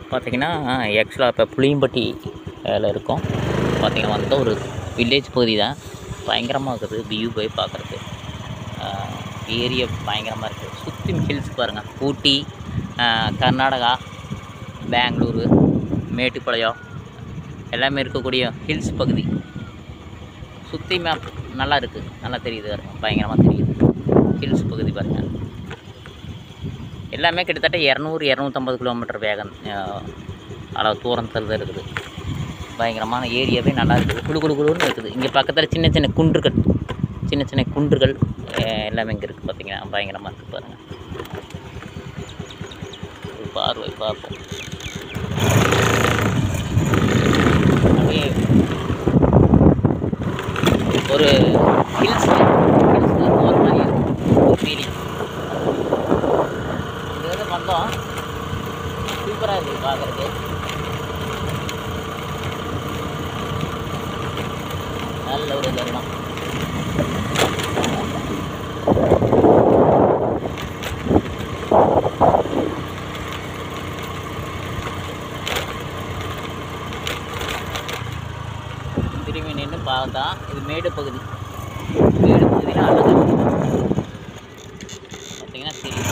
பார்த்தீங்கன்னா ஆக்சுவலாக இப்போ புளியம்பட்டி வேலை இருக்கோம் பார்த்தீங்கன்னா வந்து ஒரு வில்லேஜ் பகுதி தான் பயங்கரமாக இருக்குது வியூ போய் பார்க்குறதுக்கு ஏரியா பயங்கரமாக இருக்குது சுற்றி ஹில்ஸ் பாருங்கள் ஊட்டி ஆஹ், கர்நாடகா பெங்களூரு மேட்டுப்பாளையம் எல்லாமே இருக்கக்கூடிய ஹில்ஸ் பகுதி சுற்றி மேப் நல்லா இருக்குது நல்லா தெரியுது பாருங்க பயங்கரமாக தெரியுது ஹில்ஸ் பகுதி பாருங்கள் எல்லாமே கிட்டத்தட்ட இரநூறு இரநூத்தம்பது கிலோமீட்டர் வேகம் ஆஹ், அளவு தூரத்தில் தான் இருக்குது பயங்கரமான ஏரியாவே நல்லா இருக்குது குளு குளு குளுன்னு இருக்குது இங்கே பக்கத்தில் சின்ன சின்ன குன்றுகள் சின்ன சின்ன குன்றுகள் ஆஹ், எல்லாமே இங்கே இருக்குது பார்த்தீங்கன்னா பயங்கரமாக இருக்குது பாருங்கள் ஒரு பார்வை பார்ப்போம் அப்படியே ஒரு ஹில்ஸ் ஹில்ஸில் போகிற மாதிரி இருக்கும் ஒரு ஃபீலிங் இது வந்து வந்தோம் சூப்பராக இருக்குது பார்க்குறதுக்கு நல்ல ஒரு தருணம் திரும்பி நின்று பார்த்தா இது மேடு பகுதி மேடு பகுதியில் அழகு பார்த்தீங்கன்னா தெரியும்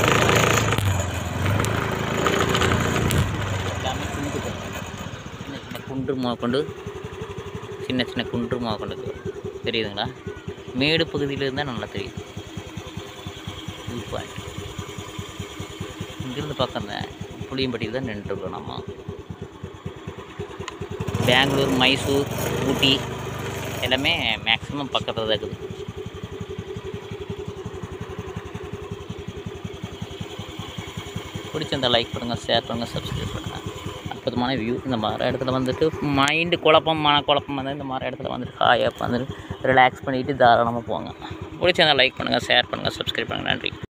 எல்லாமே குன்றுகள் சின்ன சின்ன குன்று முதற்கொண்டு சின்ன சின்ன குன்று முதற்கொண்டு தெரியுதுங்களா மேடு பகுதியில் இருந்தால் நல்லா தெரியும் வியூ பாயிண்ட் இங்கிருந்து பக்கம் தான் புளியம்பட்டியில் தான் நின்றுருக்கோம் நம்ம பெங்களூர் மைசூர் ஊட்டி எல்லாமே மேக்ஸிமம் பக்கத்தில் தான் இருக்குது பிடிச்சிருந்தா லைக் பண்ணுங்கள் ஷேர் பண்ணுங்கள் சப்ஸ்கிரைப் பண்ணுங்கள் அற்புதமான வியூ இந்த மாதிரி இடத்துல வந்துட்டு மைண்டு குழப்பம் மன குழப்பம் வந்து இந்த மாதிரி இடத்துல வந்துட்டு ஹாயாக வந்துட்டு ரிலாக்ஸ் பண்ணிவிட்டு தாராளமாக போங்க பிடிச்சிருந்தா லைக் பண்ணுங்கள் ஷேர் பண்ணுங்கள் சப்ஸ்கிரைப் பண்ணுங்கள் நன்றி